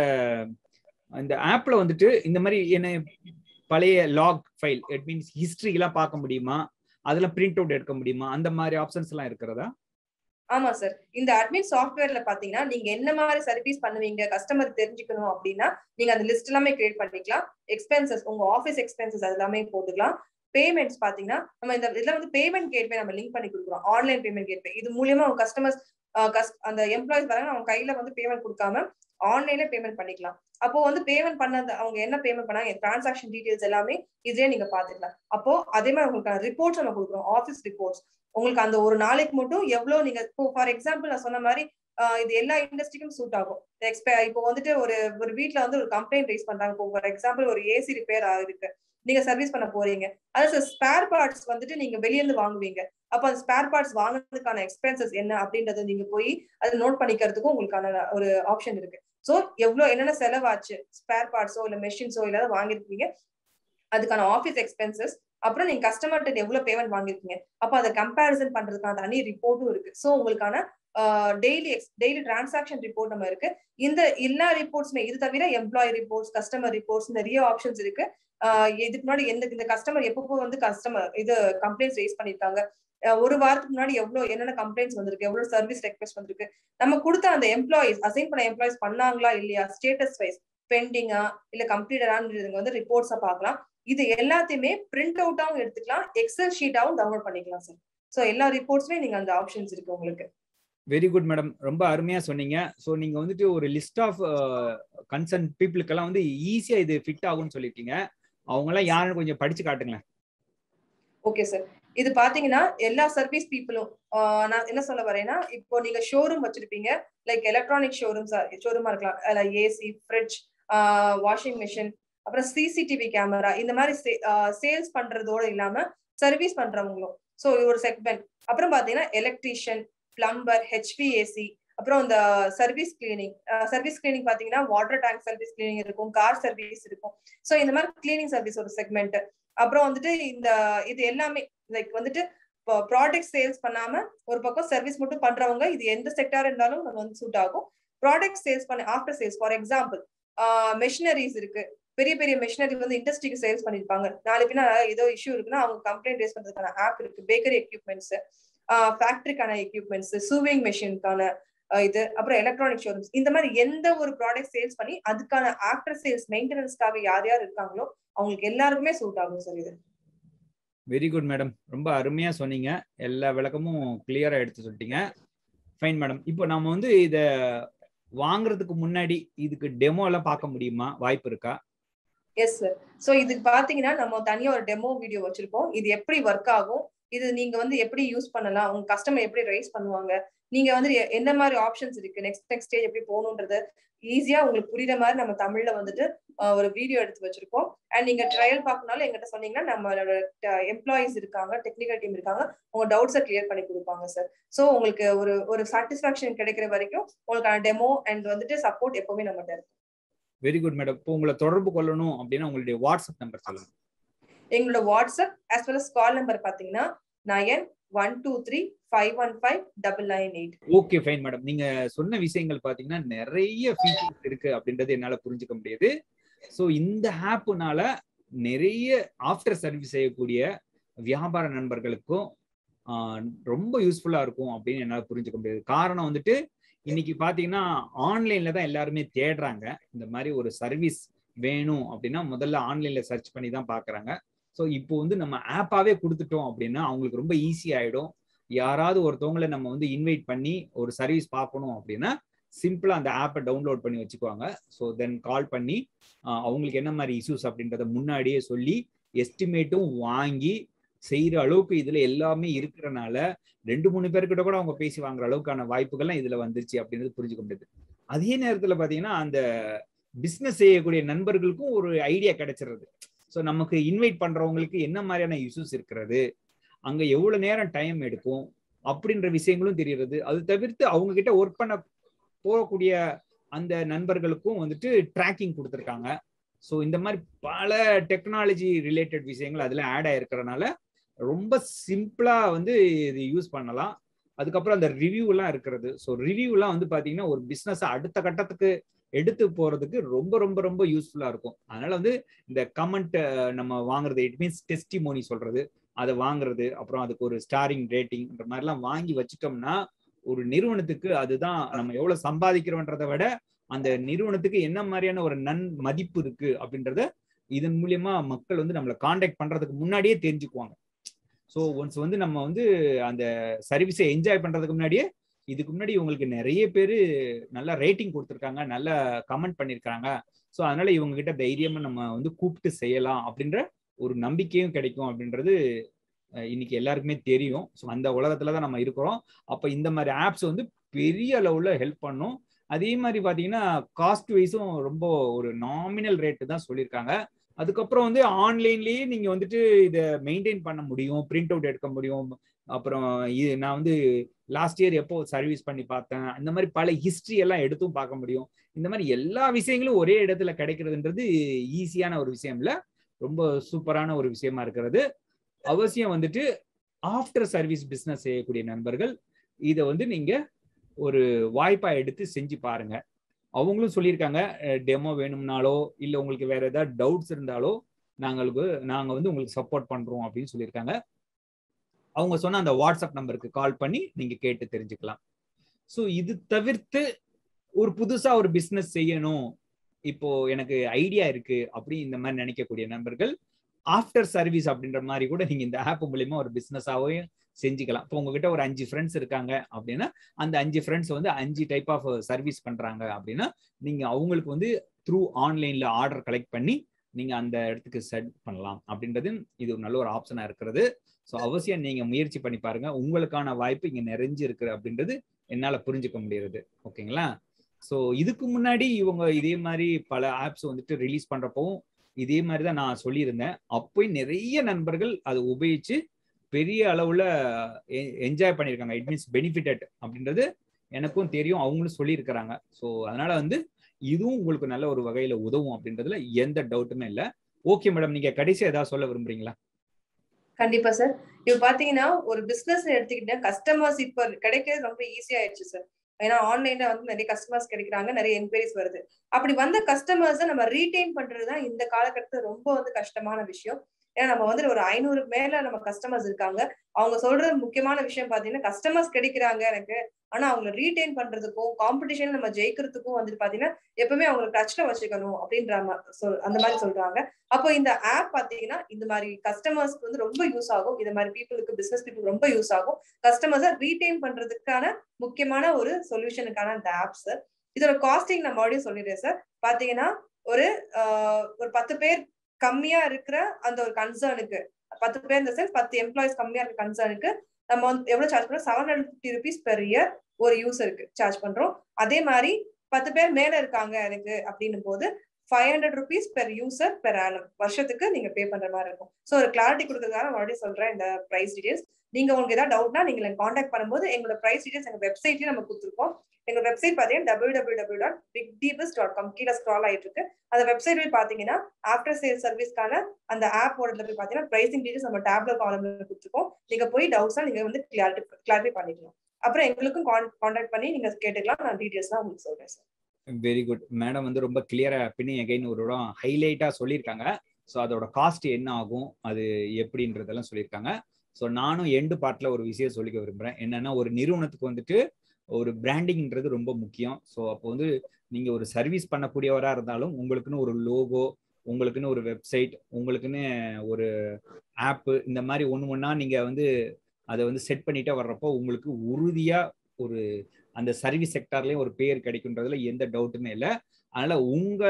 இந்த ஆப்ல வந்துட்டு இந்த மாதிரி என்ன பழைய log file it means history எல்லாம் பார்க்க முடியுமா அதெல்லாம் பிரிண்ட் அவுட் எடுக்க முடியுமா அந்த மாதிரி ஆப்ஷன்ஸ் எல்லாம் இருக்கிறதா ஆமா சார் இந்த அட்மின் சாஃப்ட்வேர்ல பாத்தீங்கன்னா நீங்க என்ன மாதிரி சர்வீஸ் பண்ணுவீங்க கஸ்டமர் தெரிஞ்சுக்கணும் அப்படின்னா நீங்க அந்த லிஸ்ட் எல்லாமே கிரியேட் பண்ணிக்கலாம் எக்ஸ்பென்சஸ் உங்க ஆஃபீஸ் எக்ஸ்பென்சஸ் அது எல்லாமே போட்டுக்கலாம் பேமெண்ட்ஸ் பாத்தீங்கன்னா நம்ம இந்த இதுல வந்து பேமெண்ட் கேட்வே நம்ம லிங்க் பண்ணி கொடுக்குறோம் ஆன்லைன் பேமெண்ட் கேட்வே இது மூலியமா அவங்க கஸ்டமர்ஸ் அந்த எம்ப்ளாயிஸ் வராங்க அவங்க கையில வந்து பேமெண்ட் கொடுக்காம ஆன்லைன்ல பேமெண்ட் பண்ணிக்கலாம் அப்போ வந்து பேமெண்ட் பண்ணது அவங்க என்ன பேமெண்ட் பண்ணாங்க டிரான்சாக்ஷன் டீடைல்ஸ் எல்லாமே இதுலயே நீங்க பாத்துக்கலாம் அப்போ அதே மாதிரி உங்களுக்கு ரிப்போர்ட்ஸ் நம்ம கொடுக்குறோம் ஆஃபீஸ் ரிப்போர்ட்ஸ் உங்களுக்கு அந்த ஒரு நாளைக்கு மட்டும் எவ்வளவு நீங்க இப்போ ஃபார் எக்ஸாம்பிள் நான் சொன்ன மாதிரி இது எல்லா இண்டஸ்ட்ரிக்கும் சூட் ஆகும் எக்ஸ்பே இப்போ வந்துட்டு ஒரு ஒரு வீட்ல வந்து ஒரு கம்ப்ளைண்ட் ரைஸ் பண்றாங்க இப்போ ஃபார் எக்ஸாம்பிள் ஒரு ஏசி ரிப்பேர் ஆகிருக்கு நீங்க சர்வீஸ் பண்ண போறீங்க அதாவது ஸ்பேர் பார்ட்ஸ் வந்துட்டு நீங்க வெளியே இருந்து வாங்குவீங்க அப்ப அந்த ஸ்பேர் பார்ட்ஸ் வாங்குறதுக்கான எக்ஸ்பென்சஸ் என்ன அப்படின்றத நீங்க போய் அதை நோட் பண்ணிக்கிறதுக்கும் உங்களுக்கான ஒரு ஆப்ஷன் இருக்கு சோ எவ்வளவு என்னென்ன செலவாச்சு ஸ்பேர் பார்ட்ஸோ இல்ல மெஷின்ஸோ இல்லாத வாங்கிருக்கீங்க அதுக்கான ஆஃபீஸ் எக்ஸ்பென்சஸ் அப்புறம் நீங்க கஸ்டமர்கிட்ட எவ்வளவு பேமெண்ட் வாங்கிருக்கீங்க அப்ப அதை கம்பேரிசன் பண்றதுக்கான தனி ரிப்போர்ட்டும் இருக்கு சோ உங்களுக்கான டெய்லி டெய்லி டிரான்சாக்ஷன் ரிப்போர்ட் நம்ம இருக்கு இந்த எல்லா ரிப்போர்ட்ஸுமே இது தவிர எம்ப்ளாயி ரிப்போர்ட்ஸ் கஸ்டமர் ரிப்போர்ட்ஸ் நிறைய ஆப்ஷன்ஸ் இருக்கு இதுக்கு முன்னாடி எந்த இந்த கஸ்டமர் எப்பப்போ வந்து கஸ்டமர் இது கம்ப்ளைண்ட்ஸ் ரைஸ் பண்ணிருக்காங்க ஒரு வாரத்துக்கு முன்னாடி எவ்வளவு என்னென்ன கம்ப்ளைண்ட்ஸ் வந்திருக்கு எவ்வளவு சர்வீஸ் ரெக்வஸ்ட் வந்திருக்கு நம்ம கொடுத்த அந்த எம்ப்ளாயிஸ் அசைன் பண்ண எம்ப்ளாயிஸ் பண்ணாங்களா இல்லையா ஸ்டேட்டஸ் வைஸ் பெண்டிங்கா இல்ல கம்ப்ளீட்டடான்னு வந்து ரிப்போர்ட்ஸா பார்க்கலாம் இது எல்லாத்தையுமே பிரிண்ட் அவுட்டாவும் எடுத்துக்கலாம் எக்ஸல் ஷீட்டாவும் டவுன்லோட் பண்ணிக்கலாம் சார் ஸோ எல்லா ரிப்போர்ட்ஸ்மே நீங்க அந்த ஆப்ஷன்ஸ் இருக்கு உங்களுக்கு வெரி குட் மேடம் ரொம்ப அருமையா சொன்னீங்க ஸோ நீங்க வந்துட்டு ஒரு லிஸ்ட் ஆஃப் கன்சர்ன் பீப்புளுக்கெல்லாம் வந்து ஈஸியா இது ஃபிட் ஆகும்னு சொல்லியிருக்கீங்க அவங்க எல்லாம் யாருன்னு கொஞ்சம் படிச்சு காட்டுங்களேன் ஓகே சார் இது பாத்தீங்கன்னா எல்லா சர்வீஸ் பீப்புளும் நான் என்ன சொல்ல வரேன்னா இப்போ நீங்க ஷோரூம் வச்சிருப்பீங்க லைக் எலக்ட்ரானிக் ஷோரூம்ஸ் ஷோரூமா இருக்கலாம் ஏசி ஃப்ரிட்ஜ் வாஷிங் மிஷின் அப்புறம் சிசிடிவி கேமரா இந்த மாதிரி சேல்ஸ் பண்றதோட இல்லாம சர்வீஸ் பண்றவங்களும் ஸோ இது ஒரு செக்மெண்ட் அப்புறம் பாத்தீங்கன்னா எலக்ட்ரீஷியன் பிளம்பர் ஹெச்பிஏசி அப்புறம் இந்த சர்வீஸ் கிளீனிங் சர்வீஸ் கிளீனிங் பாத்தீங்கன்னா வாட்டர் டேங்க் சர்வீஸ் கிளீனிங் இருக்கும் கார் சர்வீஸ் இருக்கும் ஸோ இந்த மாதிரி கிளீனிங் சர்வீஸ் ஒரு செக்மெண்ட் அப்புறம் வந்துட்டு இந்த இது எல்லாமே லைக் வந்துட்டு ப்ராடக்ட் சேல்ஸ் பண்ணாம ஒரு பக்கம் சர்வீஸ் மட்டும் பண்றவங்க இது எந்த செக்டார் இருந்தாலும் நம்ம வந்து சூட் ஆகும் ப்ராடக்ட் சேல்ஸ் பண்ண after sales for example machineries இருக்கு பெரிய பெரிய மெஷினரி வந்து இண்டஸ்ட்ரிக்கு சேல்ஸ் பண்ணிருப்பாங்க நாலு பின்னா ஏதோ இஷ்யூ இருக்குன்னா அவங்க கம்ப்ளைண்ட் ரேஸ் பண்றதுக்கான ஆப் இருக்கு பேக்கரி எக்யூப்மெண்ட்ஸ் ஃபேக்டரிக்கான எக்யூப்மெண்ட்ஸ் சூவிங் மெஷினுக்கான இது அப்புறம் எலக்ட்ரானிக் ஷோரூம்ஸ் இந்த மாதிரி எந்த ஒரு ப்ராடக்ட் சேல்ஸ் பண்ணி அதுக்கான ஆஃப்டர் சேல்ஸ் மெயின்டெனன்ஸ்க்காக யார் யார் இருக்காங்களோ அவங்களுக்கு எல்லாருக்குமே சூட் ஆகும் சார் இது வெரி குட் மேடம் ரொம்ப அருமையா சொன்னீங்க எல்லா விளக்கமும் கிளியரா எடுத்து சொல்லிட்டீங்க ஃபைன் மேடம் இப்போ நம்ம வந்து இத வாங்குறதுக்கு முன்னாடி இதுக்கு டெமோ எல்லாம் பார்க்க முடியுமா வாய்ப்பு இருக்கா எஸ் சார் ஸோ இதுக்கு பாத்தீங்கன்னா நம்ம தனியா ஒரு டெமோ வீடியோ வச்சிருக்கோம் இது எப்படி ஒர்க் ஆகும் இது நீங்க வந்து எப்படி யூஸ் பண்ணலாம் உங்க கஸ்டமர் எப்படி ரைஸ் பண்ணுவாங்க நீங்க வந்து என்ன மாதிரி ஆப்ஷன்ஸ் இருக்கு நெக்ஸ்ட் நெக்ஸ்ட் ஸ்டேஜ் எப்படி போகணுன்றது ஈஸியா உங்களுக்கு புரியுற மாதிரி நம்ம தமிழ்ல வந்துட்டு ஒரு வீடியோ எடுத்து வச்சிருக்கோம் அண்ட் நீங்க ட்ரையல் பார்க்கனாலும் எங்கிட்ட சொன்னீங்கன்னா நம்மளோட எம்ப்ளாயிஸ் இருக்காங்க டெக்னிக்கல் டீம் இருக்காங்க உங்க டவுட்ஸை கிளியர் பண்ணி கொடுப்பாங்க சார் ஸோ உங்களுக்கு ஒரு ஒரு சாட்டிஸ்பாக்சன் கிடைக்கிற வரைக்கும் உங்களுக்கான டெமோ அண்ட் வந்துட்டு சப்போர்ட் எப்பவுமே நம்மகிட்ட இருக்கும் வெரி குட் மேடம் இப்போ உங்களை தொடர்பு கொள்ளணும் அப்படின்னா உங்களுடைய வாட்ஸ்அப் நம்பர் சொல்லுங்க எங்களோட WhatsApp as well as call number பாத்தீங்கன்னா nine one two three five one five double nine eight okay fine madam நீங்க சொன்ன விஷயங்கள் பாத்தீங்கன்னா நிறைய ஃபீச்சர்ஸ் இருக்கு அப்படின்றது என்னால புரிஞ்சுக்க முடியுது ஸோ இந்த ஆப்னால நிறைய ஆஃப்டர் சர்வீஸ் செய்யக்கூடிய வியாபார நண்பர்களுக்கும் ரொம்ப யூஸ்ஃபுல்லா இருக்கும் அப்படின்னு என்னால புரிஞ்சுக்க முடியாது காரணம் வந்துட்டு இன்னைக்கு பாத்தீங்கன்னா ஆன்லைன்ல தான் எல்லாருமே தேடுறாங்க இந்த மாதிரி ஒரு சர்வீஸ் வேணும் அப்படின்னா முதல்ல ஆன்லைன்ல சர்ச் பண்ணி தான் பாக்குறாங்க ஸோ இப்போ வந்து நம்ம ஆப்பாவே கொடுத்துட்டோம் அப்படின்னா அவங்களுக்கு ரொம்ப ஈஸி ஆயிடும் யாராவது ஒருத்தவங்களை நம்ம வந்து இன்வைட் பண்ணி ஒரு சர்வீஸ் பார்க்கணும் அப்படின்னா சிம்பிளா அந்த ஆப்பை டவுன்லோட் பண்ணி வச்சுக்குவாங்க ஸோ தென் கால் பண்ணி அவங்களுக்கு என்ன மாதிரி இஷ்யூஸ் அப்படின்றத முன்னாடியே சொல்லி எஸ்டிமேட்டும் வாங்கி செய்யற அளவுக்கு இதுல எல்லாமே இருக்கிறனால ரெண்டு மூணு பேர்கிட்ட கூட அவங்க பேசி வாங்குற அளவுக்கான வாய்ப்புகள்லாம் இதுல வந்துருச்சு அப்படின்றது புரிஞ்சுக்க முடியுது அதே நேரத்துல பாத்தீங்கன்னா அந்த பிசினஸ் செய்யக்கூடிய நண்பர்களுக்கும் ஒரு ஐடியா கிடைச்சிருது ஸோ நமக்கு இன்வைட் பண்றவங்களுக்கு என்ன மாதிரியான இஷ்யூஸ் இருக்கிறது அங்க எவ்வளவு நேரம் டைம் எடுக்கும் அப்படின்ற விஷயங்களும் தெரியறது அது தவிர்த்து அவங்க கிட்ட ஒர்க் பண்ண போகக்கூடிய அந்த நண்பர்களுக்கும் வந்துட்டு ட்ராக்கிங் கொடுத்துருக்காங்க ஸோ இந்த மாதிரி பல டெக்னாலஜி ரிலேட்டட் விஷயங்கள் அதுல ஆட் ஆயிருக்கிறனால ரொம்ப சிம்பிளா வந்து இது யூஸ் பண்ணலாம் அதுக்கப்புறம் அந்த ரிவ்யூ எல்லாம் இருக்கிறது ஸோ ரிவ்யூலாம் வந்து பாத்தீங்கன்னா ஒரு பிசினஸ் அடுத்த கட்டத்துக்கு எடுத்து போறதுக்கு ரொம்ப ரொம்ப ரொம்ப யூஸ்ஃபுல்லா இருக்கும் அதனால வந்து இந்த கமெண்ட் நம்ம வாங்குறது இட் மீன்ஸ் டெஸ்டிமோனி சொல்றது அதை வாங்குறது அப்புறம் அதுக்கு ஒரு ஸ்டாரிங் ரேட்டிங்ன்ற மாதிரிலாம் வாங்கி வச்சுட்டோம்னா ஒரு நிறுவனத்துக்கு அதுதான் நம்ம எவ்வளவு சம்பாதிக்கிறோன்றதை விட அந்த நிறுவனத்துக்கு என்ன மாதிரியான ஒரு நன் மதிப்பு இருக்கு அப்படின்றத இதன் மூலியமா மக்கள் வந்து நம்மளை காண்டாக்ட் பண்றதுக்கு முன்னாடியே தெரிஞ்சுக்குவாங்க ஸோ ஒன்ஸ் வந்து நம்ம வந்து அந்த சர்வீஸை என்ஜாய் பண்றதுக்கு முன்னாடியே இதுக்கு முன்னாடி இவங்களுக்கு நிறைய பேர் நல்ல ரேட்டிங் கொடுத்துருக்காங்க நல்ல கமெண்ட் பண்ணியிருக்காங்க ஸோ அதனால இவங்க கிட்ட தைரியமா நம்ம வந்து கூப்பிட்டு செய்யலாம் அப்படின்ற ஒரு நம்பிக்கையும் கிடைக்கும் அப்படின்றது இன்னைக்கு எல்லாருக்குமே தெரியும் ஸோ அந்த உலகத்துல தான் நம்ம இருக்கிறோம் அப்போ இந்த மாதிரி ஆப்ஸ் வந்து பெரிய அளவுல ஹெல்ப் பண்ணும் அதே மாதிரி பார்த்தீங்கன்னா காஸ்ட் வைஸும் ரொம்ப ஒரு நாமினல் ரேட்டு தான் சொல்லியிருக்காங்க அதுக்கப்புறம் வந்து ஆன்லைன்லயே நீங்க வந்துட்டு இதை மெயின்டைன் பண்ண முடியும் பிரிண்ட் அவுட் எடுக்க முடியும் அப்புறம் இது நான் வந்து லாஸ்ட் இயர் எப்போ சர்வீஸ் பண்ணி பார்த்தேன் இந்த மாதிரி பல ஹிஸ்ட்ரி எல்லாம் எடுத்தும் பார்க்க முடியும் இந்த மாதிரி எல்லா விஷயங்களும் ஒரே இடத்துல கிடைக்கிறதுன்றது ஈஸியான ஒரு விஷயம் இல்லை ரொம்ப சூப்பரான ஒரு விஷயமா இருக்கிறது அவசியம் வந்துட்டு ஆஃப்டர் சர்வீஸ் பிஸ்னஸ் செய்யக்கூடிய நண்பர்கள் இதை வந்து நீங்க ஒரு வாய்ப்பா எடுத்து செஞ்சு பாருங்க அவங்களும் சொல்லியிருக்காங்க டெமோ வேணும்னாலோ இல்லை உங்களுக்கு வேற ஏதாவது டவுட்ஸ் இருந்தாலோ நாங்களுக்கு நாங்கள் வந்து உங்களுக்கு சப்போர்ட் பண்றோம் அப்படின்னு சொல்லியிருக்காங்க அவங்க சொன்ன அந்த வாட்ஸ்அப் நம்பருக்கு கால் பண்ணி நீங்க கேட்டு தெரிஞ்சுக்கலாம் ஸோ இது தவிர்த்து ஒரு புதுசா ஒரு பிஸ்னஸ் செய்யணும் இப்போ எனக்கு ஐடியா இருக்கு அப்படி இந்த மாதிரி நினைக்கக்கூடிய நண்பர்கள் ஆஃப்டர் சர்வீஸ் அப்படின்ற மாதிரி கூட நீங்க இந்த ஆப் மூலியமா ஒரு பிசினஸாவே செஞ்சுக்கலாம் இப்போ உங்ககிட்ட ஒரு அஞ்சு ஃப்ரெண்ட்ஸ் இருக்காங்க அப்படின்னா அந்த அஞ்சு ஃப்ரெண்ட்ஸ் வந்து அஞ்சு டைப் ஆஃப் சர்வீஸ் பண்றாங்க அப்படின்னா நீங்க அவங்களுக்கு வந்து த்ரூ ஆன்லைன்ல ஆர்டர் கலெக்ட் பண்ணி நீங்க அந்த இடத்துக்கு செட் பண்ணலாம் அப்படின்றது இது ஒரு நல்ல ஒரு ஆப்ஷனா இருக்கிறது ஸோ அவசியம் நீங்க முயற்சி பண்ணி பாருங்க உங்களுக்கான வாய்ப்பு இங்க நிறைஞ்சு இருக்கு அப்படின்றது என்னால புரிஞ்சுக்க முடியுது ஓகேங்களா ஸோ இதுக்கு முன்னாடி இவங்க இதே மாதிரி பல ஆப்ஸ் வந்துட்டு ரிலீஸ் பண்றப்பவும் இதே மாதிரி தான் நான் சொல்லியிருந்தேன் அப்போ நிறைய நண்பர்கள் அதை உபயோகிச்சு பெரிய அளவுல என்ஜாய் பண்ணியிருக்காங்க இட் மீன்ஸ் பெனிஃபிட்டட் அப்படின்றது எனக்கும் தெரியும் அவங்களும் சொல்லியிருக்கிறாங்க ஸோ அதனால வந்து இதுவும் உங்களுக்கு நல்ல ஒரு வகையில உதவும் அப்படின்றதுல எந்த டவுட்டுமே இல்லை ஓகே மேடம் நீங்க கடைசியா ஏதாவது சொல்ல விரும்புறீங்களா கண்டிப்பா சார் இப்ப பாத்தீங்கன்னா ஒரு பிசினஸ் எடுத்துக்கிட்டா கஸ்டமர்ஸ் இப்ப கிடைக்கிறது ரொம்ப ஈஸியா ஆயிடுச்சு சார் ஏன்னா ஆன்லைன்ல வந்து நிறைய கஸ்டமர்ஸ் கிடைக்கிறாங்க நிறைய என்கொயரிஸ் வருது அப்படி வந்த கஸ்டமர்ஸை நம்ம ரீடைன் பண்றதுதான் இந்த காலகட்டத்துல ரொம்ப வந்து கஷ்டமான விஷயம் ஏன்னா நம்ம வந்து ஒரு ஐநூறு மேல நம்ம கஸ்டமர்ஸ் இருக்காங்க அவங்க சொல்றது முக்கியமான விஷயம் பாத்தீங்கன்னா கஸ்டமர்ஸ் கிடைக்கிறாங்க எனக்கு ஆனா அவங்களை ரீடைன் பண்றதுக்கும் காம்படிஷன் நம்ம ஜெயிக்கிறதுக்கும் வந்துட்டு பாத்தீங்கன்னா எப்பவுமே அவங்களை டச்ல வச்சுக்கணும் அப்படின்ற சொல் அந்த மாதிரி சொல்றாங்க அப்போ இந்த ஆப் பாத்தீங்கன்னா இந்த மாதிரி கஸ்டமர்ஸ்க்கு வந்து ரொம்ப யூஸ் ஆகும் இந்த மாதிரி பீப்புளுக்கு பிசினஸ் பீப்புள் ரொம்ப யூஸ் ஆகும் கஸ்டமர்ஸை ரீடைன் பண்றதுக்கான முக்கியமான ஒரு சொல்யூஷனுக்கான இந்த ஆப்ஸ் இதோட காஸ்டிங் நான் மறுபடியும் சொல்லிடுறேன் சார் பாத்தீங்கன்னா ஒரு ஒரு பத்து பேர் கம்மியா இருக்கிற அந்த ஒரு கன்சர்னுக்கு பத்து பேர் இந்த சென்ஸ் பத்து எம்ப்ளாயிஸ் கம்மியா இருக்க கன்சர்னுக்கு நம்ம வந்து எவ்வளவு சார்ஜ் பண்றோம் seven hundred fifty rupees per year ஒரு யூசருக்கு சார்ஜ் பண்றோம் அதே மாதிரி பத்து பேர் மேல இருக்காங்க எனக்கு அப்படின்னும் போது five hundred rupees per user per annum வருஷத்துக்கு நீங்க பே பண்ற மாதிரி இருக்கும் ஸோ ஒரு கிளாரிட்டி கொடுக்கறதுக்காக மறுபடியும் சொல்றேன் இந்த பிரைஸ் டீடைல்ஸ் நீங்க உங்களுக்கு ஏதாவது டவுட்னா நீங்க காண்டாக்ட் பண்ணும்போது எங்களோட பிரைஸ் டீடைல்ஸ் எங்க வெப்சைட்லயும் நம்ம கொடுத்துருக்கோம் எங்க வெப்சைட் பாத்தீங்கன்னா W W W dot big DPS dot com கீழே ஸ்க்ரால் ஆயிட்டு இருக்கு அந்த வெப்சைட் போய் பாத்தீங்கன்னா ஆஃப்டர் சேல் சர்வீஸ்க்கான அந்த ஆப் ஓடல போய் பாத்தீங்கன்னா பிரைசிங் டீடைல்ஸ் நம்ம டேப்ல காலம்ல கொடுத்துருக்கோம் நீங்க போய் டவுட்ஸா நீங்க வந்து கிளாரிட்டி கிளாரிஃபை பண்ணிக்கலாம் அப்புறம் எங்களுக்கும் காண்டாக்ட் பண்ணி நீங்க கேட்டுக்கலாம் நான் டீடைல்ஸ்லாம் உங்களுக்கு சொல்றேன் சார் வெரி குட் மேடம் வந்து ரொம்ப கிளியரா பின்னி அகைன் ஒரு இடம் ஹைலைட்டா சொல்லியிருக்காங்க ஸோ அதோட காஸ்ட் என்ன ஆகும் அது எப்படின்றதெல்லாம் சொல்லியிருக்காங்க ஸோ நானும் எண்டு பார்ட்ல ஒரு விஷயம் சொல்லிக்க விரும்புறேன் என்னன்னா ஒரு நிறுவனத்துக்கு வந்துட்டு ஒரு பிராண்டிங்ன்றது ரொம்ப முக்கியம் ஸோ அப்போ வந்து நீங்க ஒரு சர்வீஸ் பண்ணக்கூடியவராக இருந்தாலும் உங்களுக்குன்னு ஒரு லோகோ உங்களுக்குன்னு ஒரு வெப்சைட் உங்களுக்குன்னு ஒரு ஆப்பு இந்த மாதிரி ஒன்று ஒன்றா நீங்க வந்து அதை வந்து செட் பண்ணிட்டே வர்றப்போ உங்களுக்கு உறுதியா ஒரு அந்த சர்வீஸ் செக்டார்லயும் ஒரு பேர் கிடைக்குன்றதுல எந்த டவுட்டுமே இல்லை அதனால உங்க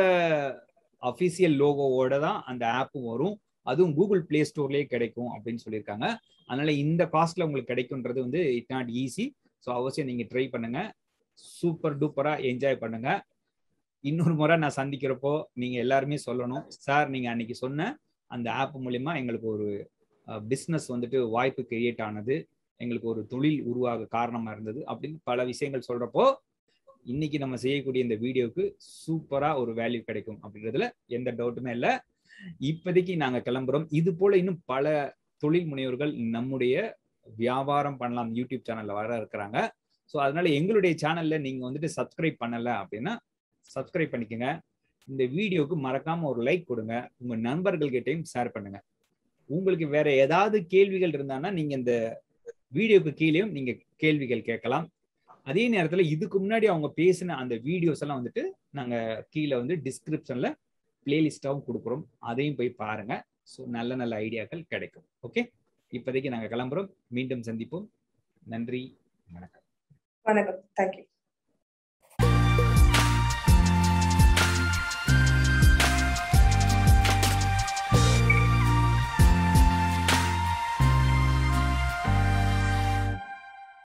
அஃபிஷியல் லோகோவோட தான் அந்த ஆப்பும் வரும் அதுவும் கூகுள் பிளே ஸ்டோர்லயே கிடைக்கும் அப்படின்னு சொல்லியிருக்காங்க அதனால இந்த காஸ்ட்ல உங்களுக்கு கிடைக்கும்ன்றது வந்து இட் நாட் ஈஸி ஸோ அவசியம் நீங்க ட்ரை பண்ணுங்க சூப்பர் டூப்பரா என்ஜாய் பண்ணுங்க இன்னொரு முறை நான் சந்திக்கிறப்போ நீங்க எல்லாருமே சொல்லணும் சார் நீங்க அன்னைக்கு சொன்ன அந்த ஆப் மூலியமா எங்களுக்கு ஒரு பிஸ்னஸ் வந்துட்டு வாய்ப்பு கிரியேட் ஆனது எங்களுக்கு ஒரு தொழில் உருவாக காரணமா இருந்தது அப்படின்னு பல விஷயங்கள் சொல்றப்போ இன்னைக்கு நம்ம செய்யக்கூடிய இந்த வீடியோவுக்கு சூப்பரா ஒரு வேல்யூ கிடைக்கும் அப்படின்றதுல எந்த டவுட்டுமே இல்லை இப்போதைக்கு நாங்க கிளம்புறோம் இது போல இன்னும் பல தொழில் முனைவர்கள் நம்முடைய வியாபாரம் பண்ணலாம் யூடியூப் சேனல்ல வர இருக்கிறாங்க ஸோ அதனால எங்களுடைய சேனல்ல நீங்க வந்துட்டு சப்ஸ்கிரைப் பண்ணல அப்படின்னா சப்ஸ்கிரைப் பண்ணிக்கோங்க இந்த வீடியோவுக்கு மறக்காம ஒரு லைக் கொடுங்க உங்க நண்பர்கள் கிட்டையும் ஷேர் பண்ணுங்க உங்களுக்கு வேற ஏதாவது கேள்விகள் இருந்தான்னா நீங்க இந்த வீடியோக்கு கீழேயும் நீங்க கேள்விகள் கேட்கலாம் அதே நேரத்துல இதுக்கு முன்னாடி அவங்க பேசின அந்த வீடியோஸ் எல்லாம் வந்துட்டு நாங்க கீழே வந்து டிஸ்கிரிப்ஷன்ல பிளேலிஸ்டாவும் கொடுக்குறோம் அதையும் போய் பாருங்க ஸோ நல்ல நல்ல ஐடியாக்கள் கிடைக்கும் ஓகே இப்போதைக்கு நாங்க கிளம்புறோம் மீண்டும் சந்திப்போம் நன்றி வணக்கம் வணக்கம் தேங்க்யூ